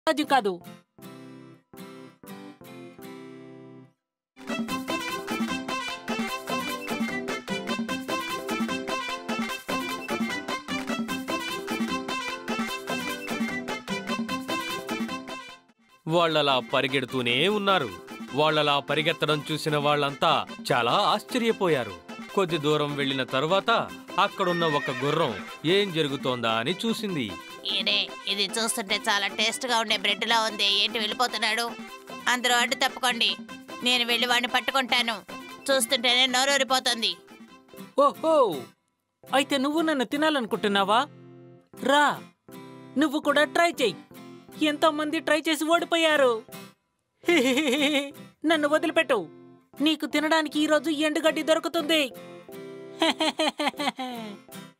అది కాదు వాళ్ళలా పరిగెడుతూనే ఉన్నారు వాళ్ళలా పరిగెత్తడం చూసిన వాళ్ళంతా చాలా ఆశ్చర్యపోయారు కొద్ది దూరం వెళ్ళిన తరువాత అక్కడున్న ఒక గుర్రం ఏం జరుగుతోందా అని చూసింది ఈయనే ఇది చూస్తుంటే చాలా టేస్ట్ గా ఉండే బ్రెడ్ లా ఉంది ఏంటి వెళ్ళిపోతున్నాడు అందరూ అడ్డు తప్పుకోండి నేను వెళ్ళి వాడిని పట్టుకుంటాను చూస్తుంటేనే నోరూరిపోతుంది ఓహో అయితే నువ్వు నన్ను తినాలనుకుంటున్నావా రా నువ్వు కూడా ట్రై చెయ్యి ఎంతో మంది ట్రై చేసి ఓడిపోయారు నన్ను వదిలిపెట్టు నీకు తినడానికి ఈరోజు ఎండుగడ్డి దొరుకుతుంది